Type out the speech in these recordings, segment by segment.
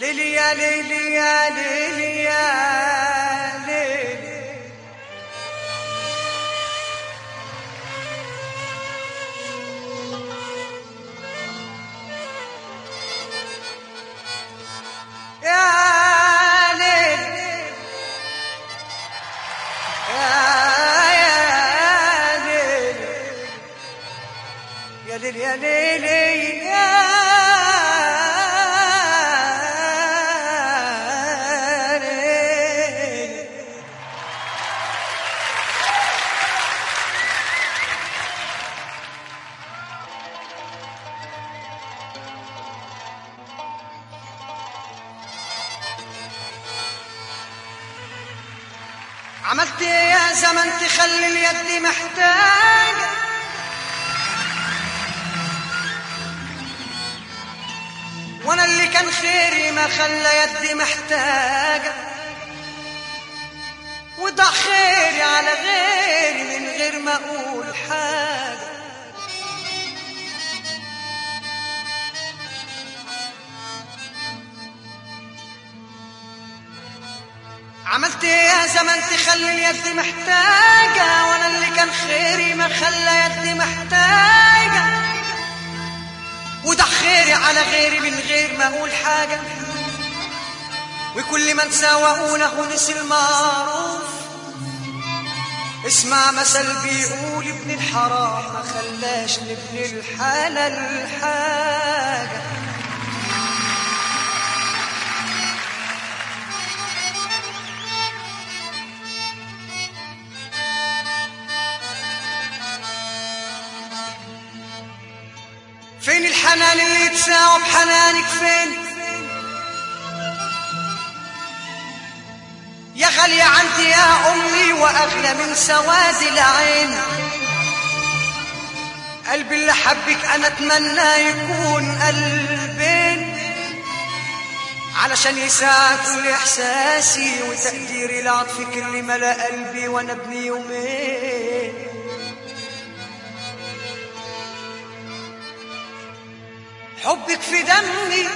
ليلي يا ليلي يا ليلي يا ليلي يا ليلي يا يا ليلي يا ليلي يا ليلي يا ليلي عملت إيه يا زمن تخلي اليد محتاجة وانا اللي كان خيري ما خلى يدي محتاجة وضع خيري على غيري من غير ما اقول حاجة عملت ايه يا زمن تخلي اليد محتاجة وانا اللي كان خيري ما خلى يدي محتاجة وده خيري على غيري من غير ما اقول حاجة وكل من ساوونه نسي المعروف اسمع مثل بيقول ابن الحرام ما خلاش لابن الحلال حاجه فين الحنان اللي يتساوى بحنانك فين يا غالية عندي يا أمي وأغلى من سواد العين قلبي اللي حبك أنا أتمنى يكون قلبين علشان يساعد كل إحساسي وتقديري لعطفك اللي ملا قلبي وأنا ابني يومين حبك في دمي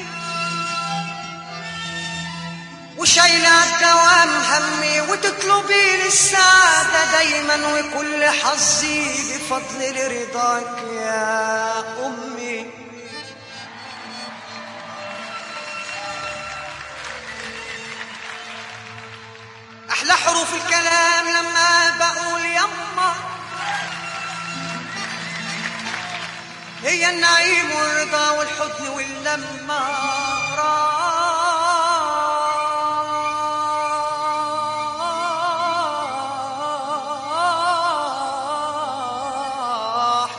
وشايلة الدوام همي وتطلبي لي السعادة دايما وكل حظي بفضل رضاك يا أمي أحلى حروف الكلام لما بقول يما هي النعيم والرضا والحزن واللمة راح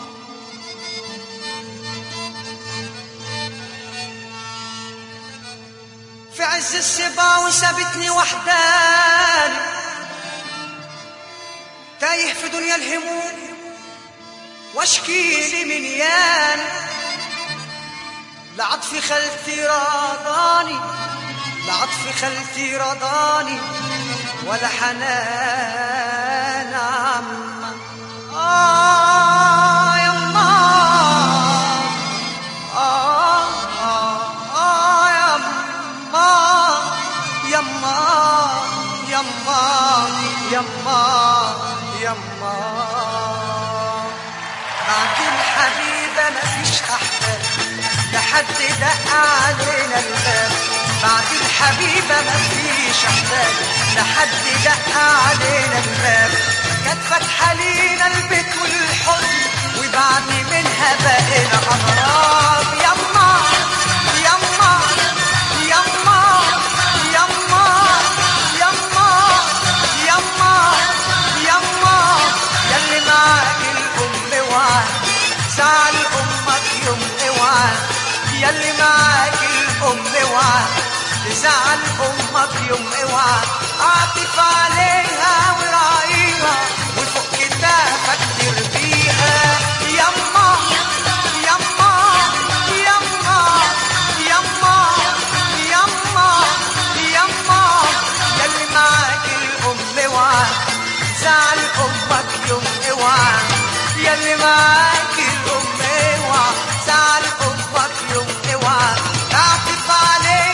في عز السبا وسابتني وحداني تايه في دنيا الهموم واشكي لي من يان لعطف خلتي رضاني لعطف خلتي رضاني ولا حنان عما آه يما آه آه آه يما يما يما يما يما بعد الحبيبة مفيش أحباب لحد دق علينا الباب بعد الحبيبة مفيش أحباب لحد دق علينا الباب كانت فاتحة لينا البيت والحضن وبعد منها بقينا أغراب يما يما يما يما يما يما يما يلي معاك الأم وعد زعل أمك يوم اوعى يلي معاك الأم وعد تزعل أمك يوم اوعى عاطف عليها وراعيها وفوق كتافك تربيها يما يما يما يما يما يما يلي معاك الأم وعد زعل أمك يوم اوعى يلي معاك الأم اوعى زعل أمك يوم اوعى تعطف عليها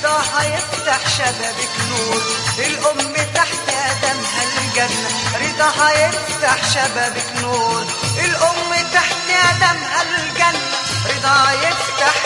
رضاها يفتح شبابك نور الأم تحت قدمها الجنة رضاها يفتح شبابك نور الأم تحت قدمها الجنة رضاها يفتح